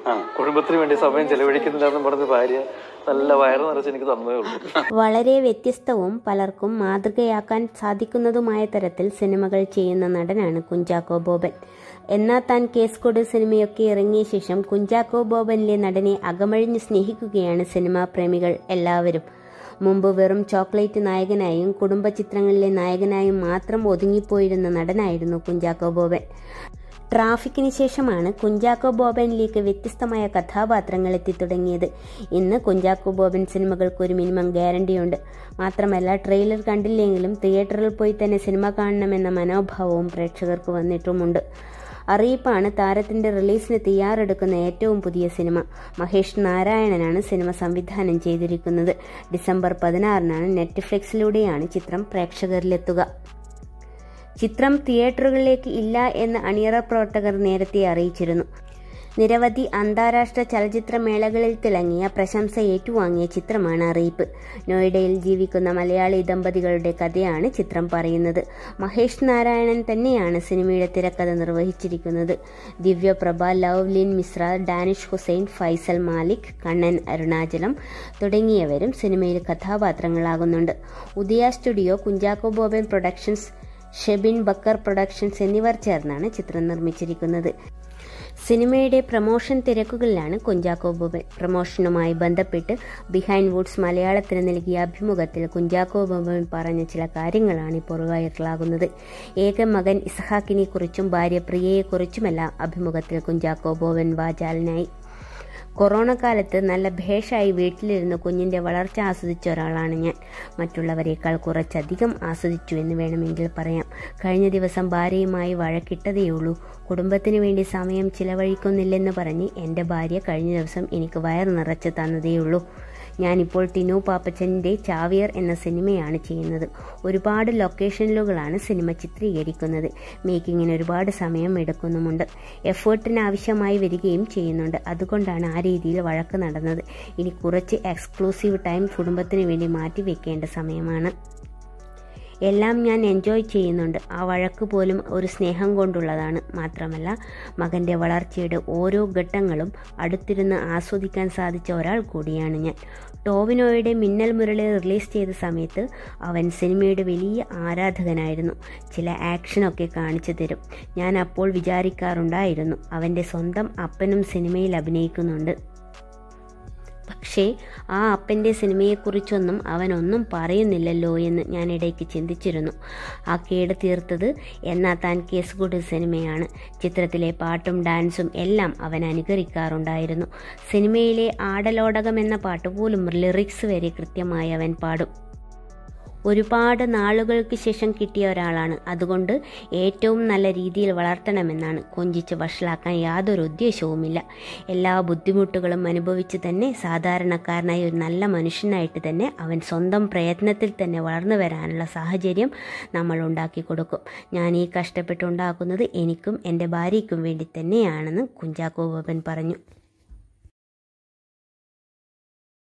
കുടുംബത്തിന് വേണ്ടി സമയം ചെലവഴിക്കുന്നില്ലെന്നും പറഞ്ഞ് ഭാര്യ നല്ല വയറ് നിറച്ച് എനിക്ക് തന്നതേ ഉള്ളൂ വളരെ വ്യത്യസ്തവും പലർക്കും മാതൃകയാക്കാൻ സാധിക്കുന്നതുമായ തരത്തിൽ സിനിമകൾ ചെയ്യുന്ന നടനാണ് കുഞ്ചാക്കോ ബോബൻ എന്നാ താൻ കേസ് കൊട് സിനിമയൊക്കെ ഇറങ്ങിയ ശേഷം കുഞ്ചാക്കോ ബോബനിലെ നടനെ അകമഴിഞ്ഞ് സ്നേഹിക്കുകയാണ് സിനിമാ പ്രേമികൾ എല്ലാവരും മുമ്പ് വെറും ചോക്ലേറ്റ് നായകനായും കുടുംബ ചിത്രങ്ങളിലെ നായകനായും മാത്രം ഒതുങ്ങിപ്പോയിരുന്ന നടനായിരുന്നു കുഞ്ചാക്കോ ബോബൻ ട്രാഫിക്കിന് ശേഷമാണ് കുഞ്ചാക്കോ ബോബനിലേക്ക് വ്യത്യസ്തമായ കഥാപാത്രങ്ങൾ എത്തിത്തുടങ്ങിയത് ഇന്ന് കുഞ്ചാക്കോ ബോബൻ സിനിമകൾക്ക് ഒരു മിനിമം ഗ്യാരണ്ടിയുണ്ട് മാത്രമല്ല ട്രെയിലർ കണ്ടില്ലെങ്കിലും തിയേറ്ററിൽ പോയി തന്നെ സിനിമ കാണണമെന്ന മനോഭാവവും പ്രേക്ഷകർക്ക് വന്നിട്ടുമുണ്ട് അറിയിപ്പാണ് താരത്തിന്റെ റിലീസിന് തയ്യാറെടുക്കുന്ന ഏറ്റവും പുതിയ സിനിമ മഹേഷ് നാരായണനാണ് സിനിമ സംവിധാനം ചെയ്തിരിക്കുന്നത് ഡിസംബർ പതിനാറിനാണ് നെറ്റ്ഫ്ലിക്സിലൂടെയാണ് ചിത്രം പ്രേക്ഷകരിലെത്തുക ചിത്രം തിയേറ്ററുകളിലേക്ക് ഇല്ല എന്ന് അണിയറ പ്രവർത്തകർ നേരത്തെ അറിയിച്ചിരുന്നു നിരവധി അന്താരാഷ്ട്ര ചലച്ചിത്രമേളകളിൽ തിളങ്ങിയ പ്രശംസ ഏറ്റുവാങ്ങിയ ചിത്രമാണ് അറിയിപ്പ് നോയിഡയിൽ ജീവിക്കുന്ന മലയാളി ദമ്പതികളുടെ കഥയാണ് ചിത്രം പറയുന്നത് മഹേഷ് നാരായണൻ തന്നെയാണ് സിനിമയുടെ തിരക്കഥ നിർവഹിച്ചിരിക്കുന്നത് ദിവ്യപ്രഭ ലവ്ലിൻ മിശ്ര ഡാനിഷ് ഹുസൈൻ ഫൈസൽ മാലിക് കണ്ണൻ അരുണാചലം തുടങ്ങിയവരും സിനിമയിൽ കഥാപാത്രങ്ങളാകുന്നുണ്ട് Udaya studio Kunchacko Boban productions Shebin Backer productions എന്നിവർ ചേർന്നാണ് ചിത്രം നിർമ്മിച്ചിരിക്കുന്നത് സിനിമയുടെ പ്രമോഷൻ തിരക്കുകളിലാണ് കുഞ്ചാക്കോ ബോബൻ പ്രമോഷനുമായി ബന്ധപ്പെട്ട് ബിഹൈൻഡ് വുഡ്സ് മലയാളത്തിന് നൽകിയ അഭിമുഖത്തിൽ കുഞ്ചാക്കോ ബോബൻ പറഞ്ഞ ചില കാര്യങ്ങളാണ് ഇപ്പോൾ വൈറലാകുന്നത് ഏക മകൻ ഇസഹാക്കിനെ കുറിച്ചും ഭാര്യ പ്രിയയെക്കുറിച്ചുമെല്ലാം അഭിമുഖത്തിൽ കുഞ്ചാക്കോ ബോബൻ വാചാലനായി കൊറോണ കാലത്ത് നല്ല ഭേഷായി വീട്ടിലിരുന്ന് കുഞ്ഞിന്റെ വളർച്ച ആസ്വദിച്ച ഒരാളാണ് ഞാൻ മറ്റുള്ളവരെക്കാൾ കുറച്ചധികം ആസ്വദിച്ചു എന്ന് വേണമെങ്കിൽ പറയാം കഴിഞ്ഞ ദിവസം ഭാര്യയുമായി വഴക്കിട്ടതേയുള്ളൂ കുടുംബത്തിന് വേണ്ടി സമയം ചിലവഴിക്കുന്നില്ലെന്ന് പറഞ്ഞ് എൻ്റെ ഭാര്യ കഴിഞ്ഞ ദിവസം എനിക്ക് വയർ നിറച്ച് തന്നതേയുള്ളൂ ഞാനിപ്പോൾ ടിനു പാപ്പച്ചൻ്റെ ചാവിയർ എന്ന സിനിമയാണ് ചെയ്യുന്നത് ഒരുപാട് ലൊക്കേഷനിലുകളാണ് സിനിമ ചിത്രീകരിക്കുന്നത് മേക്കിങ്ങിന് ഒരുപാട് സമയം എടുക്കുന്നുമുണ്ട് എഫേർട്ടിന് ആവശ്യമായി വരികയും ചെയ്യുന്നുണ്ട് അതുകൊണ്ടാണ് ആ രീതിയിൽ വഴക്ക് നടന്നത് ഇനി കുറച്ച് എക്സ്ക്ലൂസീവ് ടൈം കുടുംബത്തിന് വേണ്ടി മാറ്റി വെക്കേണ്ട സമയമാണ് എല്ലാം ഞാൻ എൻജോയ് ചെയ്യുന്നുണ്ട് ആ വഴക്ക് പോലും ഒരു സ്നേഹം കൊണ്ടുള്ളതാണ് മാത്രമല്ല മകൻ്റെ വളർച്ചയുടെ ഓരോ ഘട്ടങ്ങളും അടുത്തിരുന്ന് ആസ്വദിക്കാൻ സാധിച്ച ഒരാൾ കൂടിയാണ് ഞാൻ ടോവിനോയുടെ മിന്നൽ മുരളി റിലീസ് ചെയ്ത സമയത്ത് അവൻ സിനിമയുടെ വലിയ ആരാധകനായിരുന്നു ചില ആക്ഷനൊക്കെ കാണിച്ചു തരും ഞാൻ അപ്പോൾ വിചാരിക്കാറുണ്ടായിരുന്നു അവൻ്റെ സ്വന്തം അപ്പനും സിനിമയിൽ അഭിനയിക്കുന്നുണ്ട് പക്ഷേ ആ അപ്പൻ്റെ സിനിമയെക്കുറിച്ചൊന്നും അവനൊന്നും പറയുന്നില്ലല്ലോ എന്ന് ഞാൻ ഇടയ്ക്ക് ചിന്തിച്ചിരുന്നു ആ കേട് തീർത്തത് എന്നാ താൻ കേസ് ഗുഡ് സിനിമയാണ് ചിത്രത്തിലെ പാട്ടും ഡാൻസും എല്ലാം അവൻ അനുകരിക്കാറുണ്ടായിരുന്നു സിനിമയിലെ ആടലോടകം എന്ന പാട്ട് പോലും ലിറിക്സ് വരെ കൃത്യമായി അവൻ പാടും ഒരുപാട് നാളുകൾക്ക് ശേഷം കിട്ടിയ ഒരാളാണ് അതുകൊണ്ട് ഏറ്റവും നല്ല രീതിയിൽ വളർത്തണമെന്നാണ് കൊഞ്ചിച്ച് വഷളാക്കാൻ യാതൊരു ഉദ്ദേശവുമില്ല എല്ലാ ബുദ്ധിമുട്ടുകളും അനുഭവിച്ച് തന്നെ സാധാരണക്കാരനായ ഒരു നല്ല മനുഷ്യനായിട്ട് തന്നെ അവൻ സ്വന്തം പ്രയത്നത്തിൽ തന്നെ വളർന്നു വരാനുള്ള സാഹചര്യം നമ്മൾ ഉണ്ടാക്കി കൊടുക്കും ഞാൻ ഈ കഷ്ടപ്പെട്ടുണ്ടാക്കുന്നത് എനിക്കും എൻ്റെ ഭാര്യയ്ക്കും വേണ്ടി തന്നെയാണെന്ന് കുഞ്ചാക്കോ ബോബൻ പറഞ്ഞു